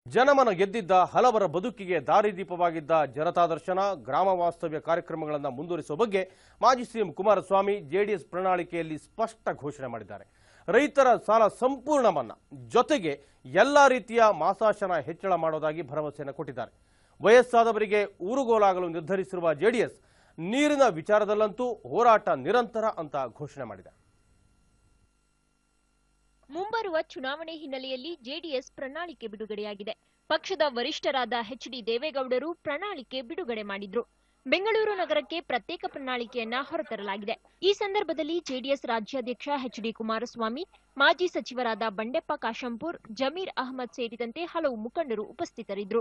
ಜನಮನ ಗೆದ್ದಿದ್ದ ಹಲವರ ಬದುಕಿಗೆ ದಾರಿದೀಪವಾಗಿದ್ದ ಜನತಾ ದರ್ಶನ ಗ್ರಾಮ ವಾಸ್ತವ್ಯ ಕಾರ್ಯಕ್ರಮಗಳನ್ನು ಮುಂದುವರಿಸುವ ಬಗ್ಗೆ ಮಾಜಿ ಸಿಎಂ ಕುಮಾರಸ್ವಾಮಿ ಜೆಡಿಎಸ್ ಪ್ರಣಾಳಿಕೆಯಲ್ಲಿ ಸ್ಪಷ್ಟ ಘೋಷಣೆ ಮಾಡಿದ್ದಾರೆ ರೈತರ ಸಾಲ ಸಂಪೂರ್ಣ ಮನ್ನಾ ಜೊತೆಗೆ ಎಲ್ಲಾ ರೀತಿಯ ಮಾಸಾಶನ ಹೆಚ್ಚಳ ಮಾಡೋದಾಗಿ ಭರವಸೆಯನ್ನು ಕೊಟ್ಟಿದ್ದಾರೆ ವಯಸ್ಸಾದವರಿಗೆ ಊರುಗೋಲಾಗಲು ನಿರ್ಧರಿಸಿರುವ ಜೆಡಿಎಸ್ ನೀರಿನ ವಿಚಾರದಲ್ಲಂತೂ ಹೋರಾಟ ನಿರಂತರ ಅಂತ ಘೋಷಣೆ ಮಾಡಿದೆ ಮುಂಬರುವ ಚುನಾವಣೆ ಹಿನ್ನೆಲೆಯಲ್ಲಿ ಜೆಡಿಎಸ್ ಪ್ರಣಾಳಿಕೆ ಬಿಡುಗಡೆಯಾಗಿದೆ ಪಕ್ಷದ ವರಿಷ್ಠರಾದ ಎಚ್ ಡಿ ದೇವೇಗೌಡರು ಪ್ರಣಾಳಿಕೆ ಬಿಡುಗಡೆ ಮಾಡಿದ್ರು ಬೆಂಗಳೂರು ನಗರಕ್ಕೆ ಪ್ರತ್ಯೇಕ ಪ್ರಣಾಳಿಕೆಯನ್ನ ಹೊರತರಲಾಗಿದೆ ಈ ಸಂದರ್ಭದಲ್ಲಿ ಜೆಡಿಎಸ್ ರಾಜ್ಯಾಧ್ಯಕ್ಷ ಎಚ್ ಡಿ ಕುಮಾರಸ್ವಾಮಿ ಮಾಜಿ ಸಚಿವರಾದ ಬಂಡೆಪ್ಪ ಕಾಶಂಪುರ್ ಜಮೀರ್ ಅಹಮದ್ ಸೇರಿದಂತೆ ಹಲವು ಮುಖಂಡರು ಉಪಸ್ಥಿತರಿದ್ದರು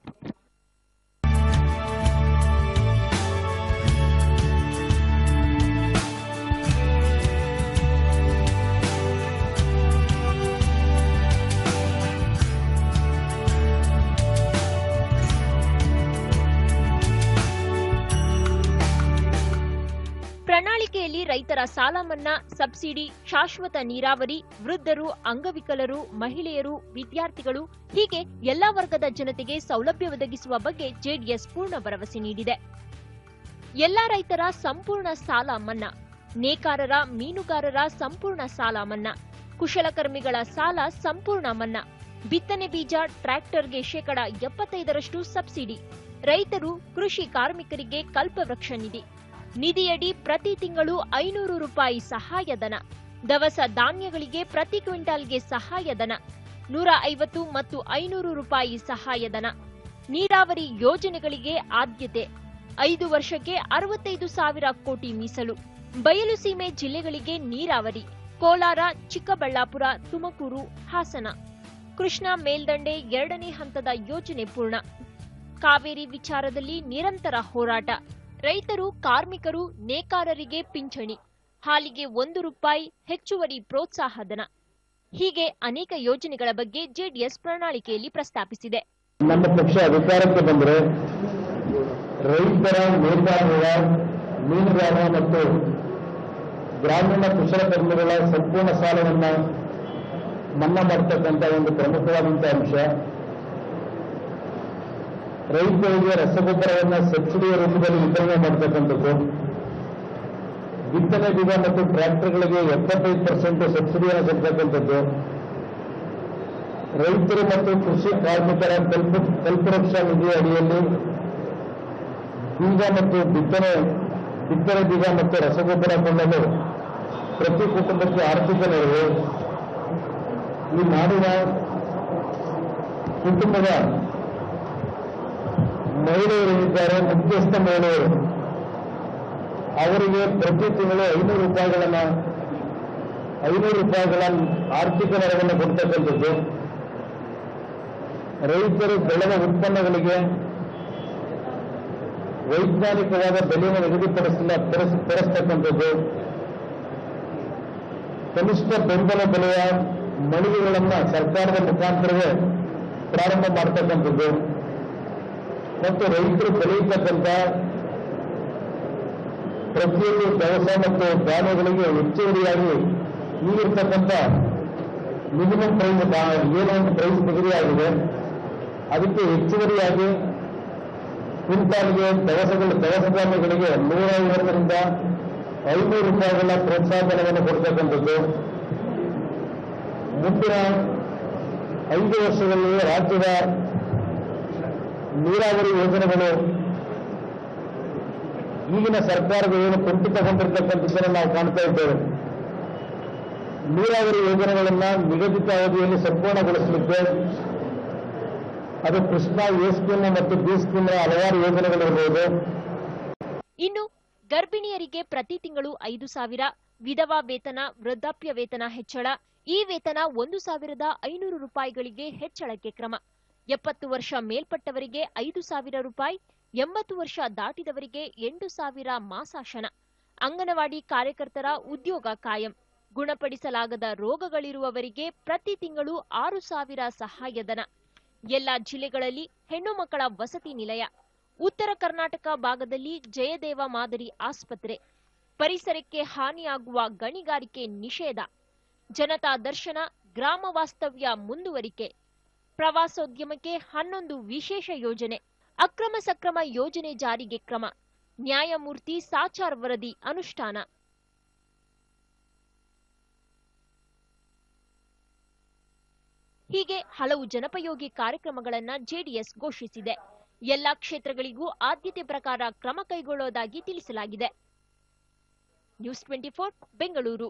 ಪ್ರಣಾಳಿಕೆಯಲ್ಲಿ ರೈತರ ಸಾಲ ಮನ್ನಾ ಸಬ್ಸಿಡಿ ಶಾಶ್ವತ ನೀರಾವರಿ ವೃದ್ಧರು ಅಂಗವಿಕಲರು ಮಹಿಳೆಯರು ವಿದ್ಯಾರ್ಥಿಗಳು ಹೀಗೆ ಎಲ್ಲಾ ವರ್ಗದ ಜನತೆಗೆ ಸೌಲಭ್ಯ ಒದಗಿಸುವ ಬಗ್ಗೆ ಜೆಡಿಎಸ್ ಪೂರ್ಣ ಭರವಸೆ ನೀಡಿದೆ ಎಲ್ಲಾ ರೈತರ ಸಂಪೂರ್ಣ ಸಾಲ ಮನ್ನಾ ನೇಕಾರರ ಮೀನುಗಾರರ ಸಂಪೂರ್ಣ ಸಾಲ ಮನ್ನಾ ಕುಶಲಕರ್ಮಿಗಳ ಸಾಲ ಸಂಪೂರ್ಣ ಮನ್ನಾ ಬಿತ್ತನೆ ಬೀಜ ಟ್ರ್ಯಾಕ್ಟರ್ಗೆ ಶೇಕಡ ಎಪ್ಪತ್ತೈದರಷ್ಟು ಸಬ್ಸಿಡಿ ರೈತರು ಕೃಷಿ ಕಾರ್ಮಿಕರಿಗೆ ಕಲ್ಪವೃಕ್ಷ ನಿಧಿ ನಿಧಿಯಡಿ ಪ್ರತಿ ತಿಂಗಳು ಐನೂರು ರೂಪಾಯಿ ಸಹಾಯಧನ ದವಸ ಧಾನ್ಯಗಳಿಗೆ ಪ್ರತಿ ಕ್ವಿಂಟಾಲ್ಗೆ ಸಹಾಯಧನ ನೂರ ಐವತ್ತು ಮತ್ತು ಐನೂರು ರೂಪಾಯಿ ಸಹಾಯಧನ ನೀರಾವರಿ ಯೋಜನೆಗಳಿಗೆ ಆದ್ಯತೆ ಐದು ವರ್ಷಕ್ಕೆ ಅರವತ್ತೈದು ಸಾವಿರ ಕೋಟಿ ಮೀಸಲು ಬಯಲು ಸೀಮೆ ಜಿಲ್ಲೆಗಳಿಗೆ ನೀರಾವರಿ ಕೋಲಾರ ಚಿಕ್ಕಬಳ್ಳಾಪುರ ತುಮಕೂರು ಹಾಸನ ಕೃಷ್ಣಾ ಮೇಲ್ದಂಡೆ ಎರಡನೇ ಹಂತದ ಯೋಜನೆ ಪೂರ್ಣ ಕಾವೇರಿ ವಿಚಾರದಲ್ಲಿ ನಿರಂತರ ಹೋರಾಟ ರೈತರು ಕಾರ್ಮಿಕರು ನೇಕಾರರಿಗೆ ಪಿಂಚಣಿ ಹಾಲಿಗೆ ಒಂದು ರೂಪಾಯಿ ಹೆಚ್ಚುವರಿ ಪ್ರೋತ್ಸಾಹಧನ ಹೀಗೆ ಅನೇಕ ಯೋಜನೆಗಳ ಬಗ್ಗೆ ಜೆಡಿಎಸ್ ಪ್ರಣಾಳಿಕೆಯಲ್ಲಿ ಪ್ರಸ್ತಾಪಿಸಿದೆ ನಮ್ಮ ಪಕ್ಷ ಅಧಿಕಾರಕ್ಕೆ ಬಂದರೆ ರೈತರ ನೇಕಾರರ ಮೀನುಗಾರರ ಮತ್ತು ಗ್ರಾಮೀಣ ಕುಶಲಕರ್ಮಿಗಳ ಸಂಪೂರ್ಣ ಸಾಲವನ್ನು ಮನ್ನಾ ಮಾಡತಕ್ಕಂಥ ಒಂದು ಪ್ರಮುಖವಾದಂಥ ಅಂಶ ರೈತರಿಗೆ ರಸಗೊಬ್ಬರವನ್ನು ಸಬ್ಸಿಡಿಯ ರೂಪದಲ್ಲಿ ವಿತರಣೆ ಮಾಡತಕ್ಕಂಥದ್ದು ಬಿತ್ತನೆ ಬೀಜ ಮತ್ತು ಟ್ರ್ಯಾಕ್ಟರ್ಗಳಿಗೆ ಎಪ್ಪತ್ತೈದು ಪರ್ಸೆಂಟ್ ಸಬ್ಸಿಡಿಯನ್ನು ಕೊಡ್ತಕ್ಕಂಥದ್ದು ರೈತರು ಮತ್ತು ಕೃಷಿ ಕಾರ್ಮಿಕರ ಕಲ್ಪ ಕಲ್ಪವೃಕ್ಷ ನಿಧಿ ಅಡಿಯಲ್ಲಿ ಬೀಜ ಮತ್ತು ಬಿತ್ತನೆ ಬಿತ್ತನೆ ಬೀಜ ಮತ್ತು ರಸಗೊಬ್ಬರ ಕೊಳ್ಳಲು ಪ್ರತಿ ಕುಟುಂಬಕ್ಕೆ ಆರ್ಥಿಕ ನೆರವು ಈ ನಾಡಿನ ಕುಟುಂಬದ ಮಹಿಳೆಯರು ಇದ್ದಾರೆ ಮುಖ್ಯಸ್ಥ ಮಹಿಳೆಯರು ಅವರಿಗೆ ಪ್ರತಿ ತಿಂಗಳು ಐನೂರು ರೂಪಾಯಿಗಳನ್ನ ಐನೂರು ರೂಪಾಯಿಗಳ ಆರ್ಥಿಕ ನೆರವನ್ನು ಕೊಡ್ತಕ್ಕಂಥದ್ದು ರೈತರು ಬೆಳೆದ ಉತ್ಪನ್ನಗಳಿಗೆ ವೈಜ್ಞಾನಿಕವಾದ ಬೆಲೆಯನ್ನು ನಿಗದಿಪಡಿಸಿಲ್ಲ ಪಡಿಸ್- ಪಡಿಸ್ತಕ್ಕಂಥದ್ದು ಕನಿಷ್ಠ ಬೆಂಬಲ ಬೆಲೆಯ ಮಳಿಗೆಗಳನ್ನ ಸರ್ಕಾರದ ಮುಖಾಂತರವೇ ಪ್ರಾರಂಭ ಮಾಡ್ತಕ್ಕಂಥದ್ದು ಮತ್ತು ರೈತರು ಬೆಳೆಯತಕ್ಕಂಥ ಪ್ರತಿಯೊಂದು ದವಸ ಮತ್ತು ಧಾನ್ಯಗಳಿಗೆ ಹೆಚ್ಚುವರಿಯಾಗಿ ಈಗಿರ್ತಕ್ಕಂಥ ಮಿನಿಮಮ್ ಪ್ರೈಸ್ ಏನೋ ಒಂದು ಪ್ರೈಸ್ ನಿಗದಿಯಾಗಿದೆ ಅದಕ್ಕೆ ಹೆಚ್ಚುವರಿಯಾಗಿ ಕ್ವಿಂಟಾಲ್ಗೆ ದವಸಗಳು ದವಸ ಧಾನ್ಯಗಳಿಗೆ ನೂರ ಐವತ್ತರಿಂದ ಐನೂರು ರೂಪಾಯಿಗಳ ಪ್ರೋತ್ಸಾಹಧನವನ್ನು ಕೊಡ್ತಕ್ಕಂಥದ್ದು ಮುಂದಿನ ಐದು ವರ್ಷದಲ್ಲಿ ರಾಜ್ಯದ ನೀರಾವರಿ ಯೋಜನೆಗಳು ಈಗಿನ ಸರ್ಕಾರದ ಏನು ಕುಂಠಿತಗೊಂಡಿರ್ತಕ್ಕಂಥದ್ದನ್ನು ನಾವು ಕಾಣ್ತಾ ಇದ್ದೇವೆ ನೀರಾವರಿ ಯೋಜನೆಗಳನ್ನ ನಿಗದಿತ ಅವಧಿಯಲ್ಲಿ ಸಂಪೂರ್ಣಗೊಳಿಸಲಿಕ್ಕೆ ಅದು ಕೃಷ್ಣಾ ಎ ಸ್ಕೀಮ್ ಮತ್ತು ಬಿ ಸ್ಕೀಮ್ನ ಹಲವಾರು ಯೋಜನೆಗಳಿರ್ಬೋದು ಇನ್ನು ಗರ್ಭಿಣಿಯರಿಗೆ ಪ್ರತಿ ತಿಂಗಳು ಐದು ಸಾವಿರ ವಿಧವಾ ವೇತನ ವೃದ್ಧಾಪ್ಯ ವೇತನ ಹೆಚ್ಚಳ ಈ ವೇತನ ಒಂದು ಸಾವಿರದ ಐನೂರು ರೂಪಾಯಿಗಳಿಗೆ ಹೆಚ್ಚಳಕ್ಕೆ ಕ್ರಮ ಎಪ್ಪತ್ತು ವರ್ಷ ಮೇಲ್ಪಟ್ಟವರಿಗೆ ಐದು ಸಾವಿರ ರೂಪಾಯಿ ಎಂಬತ್ತು ವರ್ಷ ದಾಟಿದವರಿಗೆ ಎಂಟು ಸಾವಿರ ಮಾಸಾಶನ ಅಂಗನವಾಡಿ ಕಾರ್ಯಕರ್ತರ ಉದ್ಯೋಗ ಕಾಯಂ ಗುಣಪಡಿಸಲಾಗದ ರೋಗಗಳಿರುವವರಿಗೆ ಪ್ರತಿ ತಿಂಗಳು ಆರು ಸಾವಿರ ಸಹಾಯಧನ ಎಲ್ಲ ಜಿಲ್ಲೆಗಳಲ್ಲಿ ಹೆಣ್ಣು ಮಕ್ಕಳ ವಸತಿ ನಿಲಯ ಉತ್ತರ ಕರ್ನಾಟಕ ಭಾಗದಲ್ಲಿ ಜಯದೇವ ಮಾದರಿ ಆಸ್ಪತ್ರೆ ಪರಿಸರಕ್ಕೆ ಹಾನಿಯಾಗುವ ಗಣಿಗಾರಿಕೆ ನಿಷೇಧ ಜನತಾ ದರ್ಶನ ಗ್ರಾಮ ವಾಸ್ತವ್ಯ ಮುಂದುವರಿಕೆ ಪ್ರವಾಸೋದ್ಯಮಕ್ಕೆ ಹನ್ನೊಂದು ವಿಶೇಷ ಯೋಜನೆ ಅಕ್ರಮ ಸಕ್ರಮ ಯೋಜನೆ ಜಾರಿಗೆ ಕ್ರಮ ನ್ಯಾಯಮೂರ್ತಿ ಸಾಚಾರ್ ವರದಿ ಅನುಷ್ಠಾನ ಹೀಗೆ ಹಲವು ಜನಪಯೋಗಿ ಕಾರ್ಯಕ್ರಮಗಳನ್ನ ಜೆಡಿಎಸ್ ಘೋಷಿಸಿದೆ ಎಲ್ಲಾ ಕ್ಷೇತ್ರಗಳಿಗೂ ಆದ್ಯತೆ ಪ್ರಕಾರ ಕ್ರಮ ಕೈಗೊಳ್ಳೋದಾಗಿ ತಿಳಿಸಲಾಗಿದೆ ನ್ಯೂಸ್ ಟ್ವೆಂಟಿ ಫೋರ್ ಬೆಂಗಳೂರು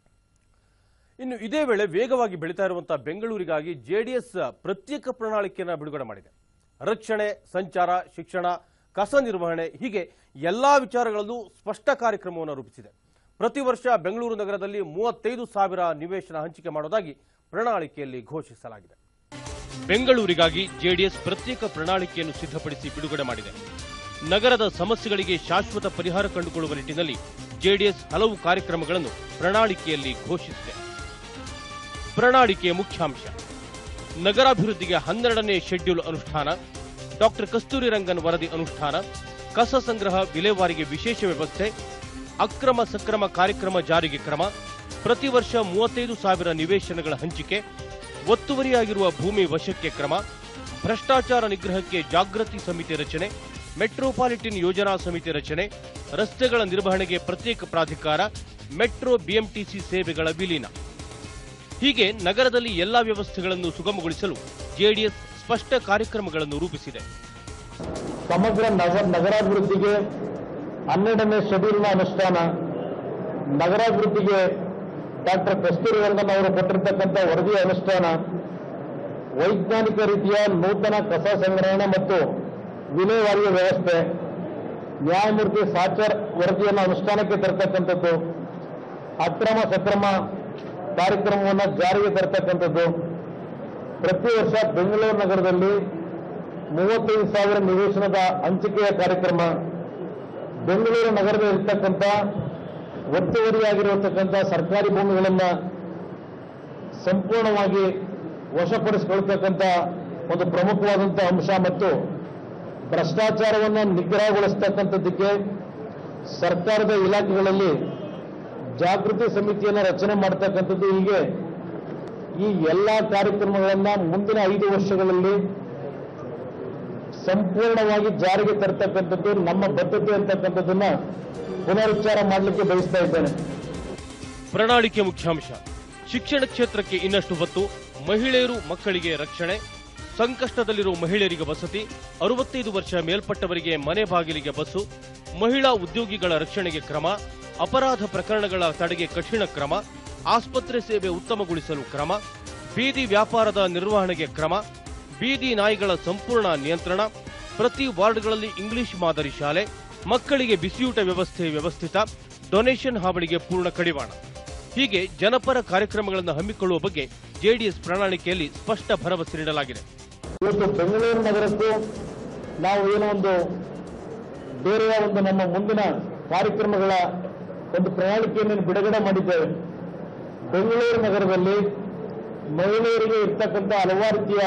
ಇನ್ನು ಇದೇ ವೇಳೆ ವೇಗವಾಗಿ ಬೆಳೀತಾ ಇರುವಂತಹ ಬೆಂಗಳೂರಿಗಾಗಿ ಜೆಡಿಎಸ್ ಪ್ರತ್ಯೇಕ ಪ್ರಣಾಳಿಕೆಯನ್ನು ಬಿಡುಗಡೆ ಮಾಡಿದೆ ರಕ್ಷಣೆ ಸಂಚಾರ ಶಿಕ್ಷಣ ಕಸ ನಿರ್ವಹಣೆ ಹೀಗೆ ಎಲ್ಲಾ ವಿಚಾರಗಳಲ್ಲೂ ಸ್ಪಷ್ಟ ಕಾರ್ಯಕ್ರಮವನ್ನು ರೂಪಿಸಿದೆ ಪ್ರತಿ ವರ್ಷ ಬೆಂಗಳೂರು ನಗರದಲ್ಲಿ ಮೂವತ್ತೈದು ಸಾವಿರ ನಿವೇಶನ ಹಂಚಿಕೆ ಮಾಡೋದಾಗಿ ಪ್ರಣಾಳಿಕೆಯಲ್ಲಿ ಘೋಷಿಸಲಾಗಿದೆ ಬೆಂಗಳೂರಿಗಾಗಿ ಜೆಡಿಎಸ್ ಪ್ರತ್ಯೇಕ ಪ್ರಣಾಳಿಕೆಯನ್ನು ಸಿದ್ಧಪಡಿಸಿ ಬಿಡುಗಡೆ ಮಾಡಿದೆ ನಗರದ ಸಮಸ್ಯೆಗಳಿಗೆ ಶಾಶ್ವತ ಪರಿಹಾರ ಕಂಡುಕೊಳ್ಳುವ ನಿಟ್ಟಿನಲ್ಲಿ ಜೆಡಿಎಸ್ ಹಲವು ಕಾರ್ಯಕ್ರಮಗಳನ್ನು ಪ್ರಣಾಳಿಕೆಯಲ್ಲಿ ಘೋಷಿಸಿದೆ ಪ್ರಣಾಳಿಕೆಯ ಮುಖ್ಯಾಂಶ ನಗರಾಭಿವೃದ್ಧಿಗೆ ಹನ್ನೆರಡನೇ ಶೆಡ್ಯೂಲ್ ಅನುಷ್ಠಾನ ಡಾಕ್ಟರ್ ಕಸ್ತೂರಿ ರಂಗನ್ ವರದಿ ಅನುಷ್ಠಾನ ಕಸ ಸಂಗ್ರಹ ವಿಲೇವಾರಿಗೆ ವಿಶೇಷ ವ್ಯವಸ್ಥೆ ಅಕ್ರಮ ಸಕ್ರಮ ಕಾರ್ಯಕ್ರಮ ಜಾರಿಗೆ ಕ್ರಮ ಪ್ರತಿ ವರ್ಷ ಮೂವತ್ತೈದು ಸಾವಿರ ನಿವೇಶನಗಳ ಹಂಚಿಕೆ ಒತ್ತುವರಿಯಾಗಿರುವ ಭೂಮಿ ವಶಕ್ಕೆ ಕ್ರಮ ಭ್ರಷ್ಟಾಚಾರ ನಿಗ್ರಹಕ್ಕೆ ಜಾಗೃತಿ ಸಮಿತಿ ರಚನೆ ಮೆಟ್ರೋಪಾಲಿಟನ್ ಯೋಜನಾ ಸಮಿತಿ ರಚನೆ ರಸ್ತೆಗಳ ನಿರ್ವಹಣೆಗೆ ಪ್ರತ್ಯೇಕ ಪ್ರಾಧಿಕಾರ ಮೆಟ್ರೋ ಬಿಎಂಟಿಸಿ ಸೇವೆಗಳ ವಿಲೀನ ಹೀಗೆ ನಗರದಲ್ಲಿ ಎಲ್ಲಾ ವ್ಯವಸ್ಥೆಗಳನ್ನು ಸುಗಮಗೊಳಿಸಲು ಜೆಡಿಎಸ್ ಸ್ಪಷ್ಟ ಕಾರ್ಯಕ್ರಮಗಳನ್ನು ರೂಪಿಸಿದೆ ಸಮಗ್ರ ನಗರ ನಗರಾಭಿವೃದ್ಧಿಗೆ ಹನ್ನೆರಡನೇ ಶೆಡ್ಯೂಲ್ನ ಅನುಷ್ಠಾನ ನಗರಾಭಿವೃದ್ಧಿಗೆ ಡಾಕ್ಟರ್ ಕಸ್ತೂರಿ ರಂಗನ್ ಅವರು ಕೊಟ್ಟಿರ್ತಕ್ಕಂಥ ವರದಿಯ ಅನುಷ್ಠಾನ ವೈಜ್ಞಾನಿಕ ರೀತಿಯ ನೂತನ ಕಸ ಸಂಗ್ರಹಣೆ ಮತ್ತು ವಿಲೇವಾರಿಯ ವ್ಯವಸ್ಥೆ ನ್ಯಾಯಮೂರ್ತಿ ಸಾಚರ್ ವರದಿಯನ್ನು ಅನುಷ್ಠಾನಕ್ಕೆ ತರ್ತಕ್ಕಂಥದ್ದು ಅಕ್ರಮ ಸಕ್ರಮ ಕಾರ್ಯಕ್ರಮವನ್ನು ಜಾರಿಗೆ ತರ್ತಕ್ಕಂಥದ್ದು ಪ್ರತಿ ವರ್ಷ ಬೆಂಗಳೂರು ನಗರದಲ್ಲಿ ಮೂವತ್ತೈದು ಸಾವಿರ ನಿವೇಶನದ ಹಂಚಿಕೆಯ ಕಾರ್ಯಕ್ರಮ ಬೆಂಗಳೂರು ನಗರದಲ್ಲಿ ಇರ್ತಕ್ಕಂಥ ಒತ್ತುವರಿಯಾಗಿರತಕ್ಕಂಥ ಸರ್ಕಾರಿ ಭೂಮಿಗಳನ್ನು ಸಂಪೂರ್ಣವಾಗಿ ವಶಪಡಿಸಿಕೊಳ್ತಕ್ಕಂಥ ಒಂದು ಪ್ರಮುಖವಾದಂಥ ಅಂಶ ಮತ್ತು ಭ್ರಷ್ಟಾಚಾರವನ್ನು ನಿಗ್ರಹಗೊಳಿಸ್ತಕ್ಕಂಥದ್ದಕ್ಕೆ ಸರ್ಕಾರದ ಇಲಾಖೆಗಳಲ್ಲಿ ಜಾಗೃತಿ ಸಮಿತಿಯನ್ನು ರಚನೆ ಮಾಡ್ತಕ್ಕಂಥದ್ದು ಹೀಗೆ ಈ ಎಲ್ಲ ಕಾರ್ಯಕ್ರಮಗಳನ್ನ ಮುಂದಿನ ಐದು ವರ್ಷಗಳಲ್ಲಿ ಸಂಪೂರ್ಣವಾಗಿ ಜಾರಿಗೆ ತರ್ತಕ್ಕಂಥದ್ದು ನಮ್ಮ ಬದ್ಧತೆ ಅಂತಕ್ಕಂಥದ್ದನ್ನ ಪುನರುಚ್ಚಾರ ಮಾಡಲಿಕ್ಕೆ ಬಯಸ್ತಾ ಇದ್ದೇನೆ ಪ್ರಣಾಳಿಕೆ ಮುಖ್ಯಾಂಶ ಶಿಕ್ಷಣ ಕ್ಷೇತ್ರಕ್ಕೆ ಇನ್ನಷ್ಟು ಒತ್ತು ಮಹಿಳೆಯರು ಮಕ್ಕಳಿಗೆ ರಕ್ಷಣೆ ಸಂಕಷ್ಟದಲ್ಲಿರುವ ಮಹಿಳೆಯರಿಗೆ ವಸತಿ ಅರವತ್ತೈದು ವರ್ಷ ಮೇಲ್ಪಟ್ಟವರಿಗೆ ಮನೆ ಬಾಗಿಲಿಗೆ ಬಸ್ಸು ಮಹಿಳಾ ಉದ್ಯೋಗಿಗಳ ರಕ್ಷಣೆಗೆ ಕ್ರಮ ಅಪರಾಧ ಪ್ರಕರಣಗಳ ತಡೆಗೆ ಕಠಿಣ ಕ್ರಮ ಆಸ್ಪತ್ರೆ ಸೇವೆ ಉತ್ತಮಗೊಳಿಸಲು ಕ್ರಮ ಬೀದಿ ವ್ಯಾಪಾರದ ನಿರ್ವಹಣೆಗೆ ಕ್ರಮ ಬೀದಿ ನಾಯಿಗಳ ಸಂಪೂರ್ಣ ನಿಯಂತ್ರಣ ಪ್ರತಿ ವಾರ್ಡ್ಗಳಲ್ಲಿ ಇಂಗ್ಲಿಷ್ ಮಾದರಿ ಶಾಲೆ ಮಕ್ಕಳಿಗೆ ಬಿಸಿಯೂಟ ವ್ಯವಸ್ಥೆ ವ್ಯವಸ್ಥಿತ ಡೊನೇಷನ್ ಹಾವಳಿಗೆ ಪೂರ್ಣ ಕಡಿವಾಣ ಹೀಗೆ ಜನಪರ ಕಾರ್ಯಕ್ರಮಗಳನ್ನು ಹಮ್ಮಿಕೊಳ್ಳುವ ಬಗ್ಗೆ ಜೆಡಿಎಸ್ ಪ್ರಣಾಳಿಕೆಯಲ್ಲಿ ಸ್ಪಷ್ಟ ಭರವಸೆ ನೀಡಲಾಗಿದೆ ಇವತ್ತು ಬೆಂಗಳೂರು ನಗರಕ್ಕೂ ನಾವು ಏನೋ ಒಂದು ಬೇರೆಯ ಒಂದು ನಮ್ಮ ಮುಂದಿನ ಕಾರ್ಯಕ್ರಮಗಳ ಒಂದು ಪ್ರಣಾಳಿಕೆಯನ್ನು ಬಿಡುಗಡೆ ಮಾಡಿದ್ದೇವೆ ಬೆಂಗಳೂರು ನಗರದಲ್ಲಿ ಮಹಿಳೆಯರಿಗೆ ಇರ್ತಕ್ಕಂಥ ಹಲವಾರು ರೀತಿಯ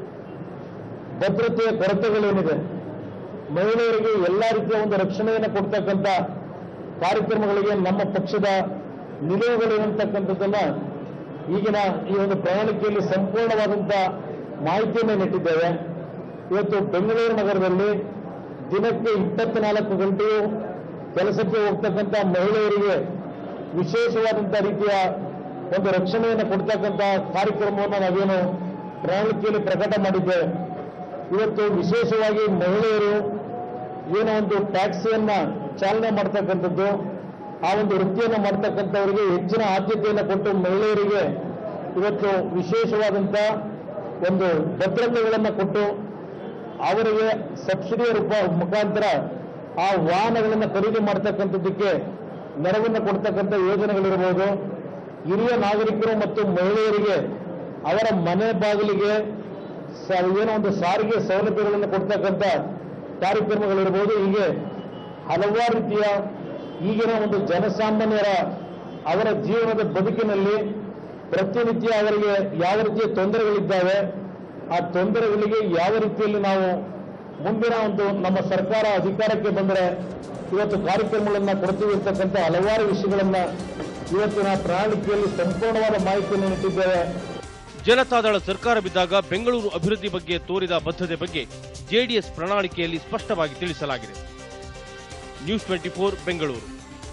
ಭದ್ರತೆಯ ಕೊರತೆಗಳೇನಿದೆ ಮಹಿಳೆಯರಿಗೆ ಎಲ್ಲ ರೀತಿಯ ಒಂದು ರಕ್ಷಣೆಯನ್ನು ಕೊಡ್ತಕ್ಕಂಥ ಕಾರ್ಯಕ್ರಮಗಳಿಗೆ ನಮ್ಮ ಪಕ್ಷದ ನಿಲುವುಗಳೇನಂತಕ್ಕಂಥದ್ದನ್ನ ಈಗಿನ ಈ ಒಂದು ಪ್ರಣಾಳಿಕೆಯಲ್ಲಿ ಸಂಪೂರ್ಣವಾದಂಥ ಮಾಹಿತಿಯನ್ನು ನೀಟ್ಟಿದ್ದೇವೆ ಇವತ್ತು ಬೆಂಗಳೂರು ನಗರದಲ್ಲಿ ದಿನಕ್ಕೆ ಇಪ್ಪತ್ನಾಲ್ಕು ಗಂಟೆಯೂ ಕೆಲಸಕ್ಕೆ ಹೋಗ್ತಕ್ಕಂಥ ಮಹಿಳೆಯರಿಗೆ ವಿಶೇಷವಾದಂಥ ರೀತಿಯ ಒಂದು ರಕ್ಷಣೆಯನ್ನು ಕೊಡ್ತಕ್ಕಂಥ ಕಾರ್ಯಕ್ರಮವನ್ನು ನಾವೇನು ಪ್ರಣಾಳಿಕೆಯಲ್ಲಿ ಪ್ರಕಟ ಮಾಡಿದ್ದೇವೆ ಇವತ್ತು ವಿಶೇಷವಾಗಿ ಮಹಿಳೆಯರು ಏನೋ ಒಂದು ಟ್ಯಾಕ್ಸಿಯನ್ನ ಚಾಲನೆ ಮಾಡ್ತಕ್ಕಂಥದ್ದು ಆ ಒಂದು ವೃತ್ತಿಯನ್ನು ಮಾಡ್ತಕ್ಕಂಥವರಿಗೆ ಹೆಚ್ಚಿನ ಆದ್ಯತೆಯನ್ನು ಕೊಟ್ಟು ಮಹಿಳೆಯರಿಗೆ ಇವತ್ತು ವಿಶೇಷವಾದಂಥ ಒಂದು ಭದ್ರತೆಗಳನ್ನು ಕೊಟ್ಟು ಅವರಿಗೆ ಸಬ್ಸಿಡಿಯ ರೂಪ ಮುಖಾಂತರ ಆ ವಾಹನಗಳನ್ನು ಖರೀದಿ ಮಾಡ್ತಕ್ಕಂಥದ್ದಕ್ಕೆ ನೆರವನ್ನು ಕೊಡ್ತಕ್ಕಂಥ ಯೋಜನೆಗಳಿರ್ಬೋದು ಹಿರಿಯ ನಾಗರಿಕರು ಮತ್ತು ಮಹಿಳೆಯರಿಗೆ ಅವರ ಮನೆ ಬಾಗಿಲಿಗೆ ಸ- ಏನೋ ಒಂದು ಸಾರಿಗೆ ಸೌಲಭ್ಯಗಳನ್ನು ಕೊಡ್ತಕ್ಕಂಥ ಕಾರ್ಯಕ್ರಮಗಳಿರ್ಬೋದು ಹೀಗೆ ಹಲವಾರು ರೀತಿಯ ಈಗಿನ ಒಂದು ಜನಸಾಮಾನ್ಯರ ಅವರ ಜೀವನದ ಬದುಕಿನಲ್ಲಿ ಪ್ರತಿನಿತ್ಯ ಅವರಿಗೆ ಯಾವ ರೀತಿಯ ತೊಂದರೆಗಳಿದ್ದಾವೆ ಆ ತೊಂದರೆಗಳಿಗೆ ಯಾವ ರೀತಿಯಲ್ಲಿ ನಾವು ಮುಂದಿನ ಒಂದು ನಮ್ಮ ಸರ್ಕಾರ ಅಧಿಕಾರಕ್ಕೆ ಬಂದರೆ ಇವತ್ತು ಕಾರ್ಯಕ್ರಮಗಳನ್ನು ಕೊಡ್ತೀವಿ ಇರ್ತಕ್ಕಂಥ ಹಲವಾರು ವಿಷಯಗಳನ್ನ ಇವತ್ತಿನ ಪ್ರಣಾಳಿಕೆಯಲ್ಲಿ ಸಂಪೂರ್ಣವಾದ ಮಾಹಿತಿಯನ್ನು ನೀಟ್ಟಿದ್ದೇವೆ ಜನತಾದಳ ಸರ್ಕಾರ ಬಿದ್ದಾಗ ಬೆಂಗಳೂರು ಅಭಿವೃದ್ಧಿ ಬಗ್ಗೆ ತೋರಿದ ಬದ್ಧತೆ ಬಗ್ಗೆ ಜೆಡಿಎಸ್ ಪ್ರಣಾಳಿಕೆಯಲ್ಲಿ ಸ್ಪಷ್ಟವಾಗಿ ತಿಳಿಸಲಾಗಿದೆ news twenty four Bengaluru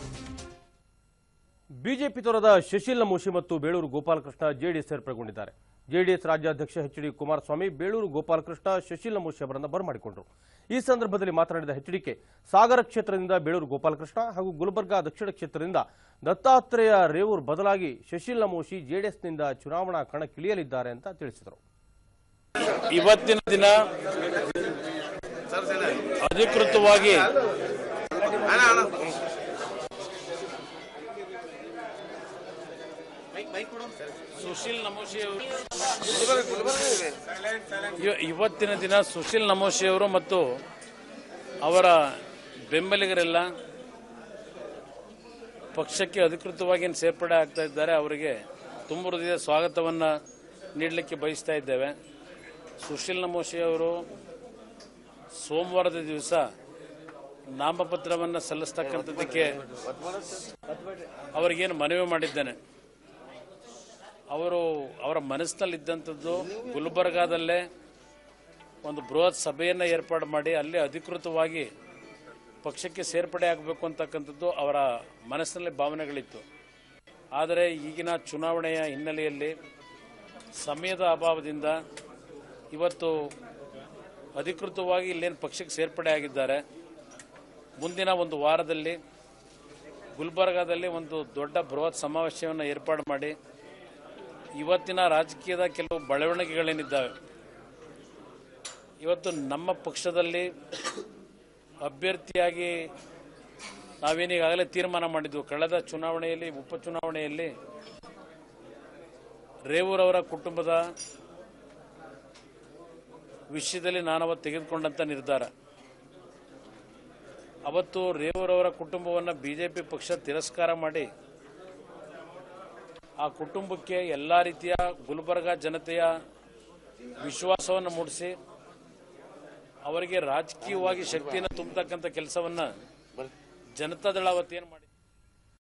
BJP ತೊರೆದ ಶಶಿಲ್ ನಮೋಶಿ ಮತ್ತು ಬೇಳೂರು ಗೋಪಾಲಕೃಷ್ಣ ಜೆಡಿಎಸ್ ಸೇರ್ಪಡೆಗೊಂಡಿದ್ದಾರೆ ಜೆಡಿಎಸ್ ರಾಜ್ಯಾಧ್ಯಕ್ಷ ಎಚ್ ಡಿ ಕುಮಾರಸ್ವಾಮಿ ಬೇಳೂರು ಗೋಪಾಲಕೃಷ್ಣ ಶಶಿಲ್ ನಮೋಶಿ ಅವರನ್ನು ಬರಮಾಡಿಕೊಂಡರು ಈ ಸಂದರ್ಭದಲ್ಲಿ ಮಾತನಾಡಿದ ಎಚ್ಡಿಕೆ ಸಾಗರ ಕ್ಷೇತ್ರದಿಂದ ಬೇಳೂರು ಗೋಪಾಲಕೃಷ್ಣ ಹಾಗೂ ಗುಲ್ಬರ್ಗಾ ದಕ್ಷಿಣ ಕ್ಷೇತ್ರದಿಂದ ದತ್ತಾತ್ರೇಯ ರೇವೂರ್ ಬದಲಾಗಿ ಶಶಿಲ್ ನಮೋಶಿ ಜೆಡಿಎಸ್ನಿಂದ ಚುನಾವಣಾ ಕಣಕ್ಕಿಳಿಯಲಿದ್ದಾರೆ ಅಂತ ತಿಳಿಸಿದರು ಇವತ್ತಿನ ದಿನ ಅಧಿಕೃತವಾಗಿ ಸುಶೀಲ್ ನಮೋಶಿ ಅವರು ಇವ- ಇವತ್ತಿನ ದಿನ ಸುಶೀಲ್ ನಮೋಶಿ ಅವರು ಮತ್ತು ಅವರ ಬೆಂಬಲಿಗರೆಲ್ಲ ಪಕ್ಷಕ್ಕೆ ಅಧಿಕೃತವಾಗಿ ಏನು ಸೇರ್ಪಡೆ ಆಗ್ತಾ ಇದ್ದಾರೆ ಅವರಿಗೆ ತುಂಬ ಹೃದಯ ಸ್ವಾಗತವನ್ನು ನೀಡಲಿಕ್ಕೆ ಬಯಸ್ತಾ ಇದ್ದೇವೆ ಸುಶೀಲ್ ನಮೋಶಿ ಅವರು ಸೋಮವಾರದ ದಿವಸ ನಾಮಪತ್ರವನ್ನು ಸಲ್ಲಿಸ್ತಕ್ಕಂಥದ್ದಕ್ಕೆ ಅವರಿಗೇನು ಮನವಿ ಮಾಡಿದ್ದೇನೆ ಅವರು ಅವರ ಮನಸ್ಸಿನಲ್ಲಿದ್ದಂಥದ್ದು ಗುಲ್ಬರ್ಗಾದಲ್ಲೇ ಒಂದು ಬೃಹತ್ ಸಭೆಯನ್ನು ಏರ್ಪಾಡು ಮಾಡಿ ಅಲ್ಲಿ ಅಧಿಕೃತವಾಗಿ ಪಕ್ಷಕ್ಕೆ ಸೇರ್ಪಡೆ ಆಗಬೇಕು ಅಂತಕ್ಕಂಥದ್ದು ಅವರ ಮನಸ್ಸಿನಲ್ಲಿ ಭಾವನೆಗಳಿತ್ತು ಆದರೆ ಈಗಿನ ಚುನಾವಣೆಯ ಹಿನ್ನೆಲೆಯಲ್ಲಿ ಸಮಯದ ಅಭಾವದಿಂದ ಇವತ್ತು ಅಧಿಕೃತವಾಗಿ ಇಲ್ಲೇನು ಪಕ್ಷಕ್ಕೆ ಸೇರ್ಪಡೆ ಆಗಿದ್ದಾರೆ ಮುಂದಿನ ಒಂದು ವಾರದಲ್ಲಿ ಗುಲ್ಬರ್ಗಾದಲ್ಲಿ ಒಂದು ದೊಡ್ಡ ಬೃಹತ್ ಸಮಾವೇಶವನ್ನು ಏರ್ಪಾಡು ಮಾಡಿ ಇವತ್ತಿನ ರಾಜಕೀಯದ ಕೆಲವು ಬೆಳವಣಿಗೆಗಳೇನಿದ್ದಾವೆ ಇವತ್ತು ನಮ್ಮ ಪಕ್ಷದಲ್ಲಿ ಅಭ್ಯರ್ಥಿಯಾಗಿ ನಾವೇನೀಗಾಗಲೇ ತೀರ್ಮಾನ ಮಾಡಿದ್ವು ಕಳೆದ ಚುನಾವಣೆಯಲ್ಲಿ ಉಪಚುನಾವಣೆಯಲ್ಲಿ ರೇವೂರವರ ಕುಟುಂಬದ ವಿಷಯದಲ್ಲಿ ನಾನವತ್ತು ತೆಗೆದುಕೊಂಡಂತ ನಿರ್ಧಾರ ಅವತ್ತು ರೇವೂರವರ ಕುಟುಂಬವನ್ನು ಬಿಜೆಪಿ ಪಕ್ಷ ತಿರಸ್ಕಾರ ಮಾಡಿ ಆ ಕುಟುಂಬಕ್ಕೆ ಎಲ್ಲ ರೀತಿಯ ಗುಲ್ಬರ್ಗಾ ಜನತೆಯ ವಿಶ್ವಾಸವನ್ನು ಮೂಡಿಸಿ ಅವರಿಗೆ ರಾಜಕೀಯವಾಗಿ ಶಕ್ತಿಯನ್ನು ತುಂಬತಕ್ಕಂಥ ಕೆಲಸವನ್ನ ಜನತಾದಳ ಅವತ್ತೇನು ಮಾಡಿದೆ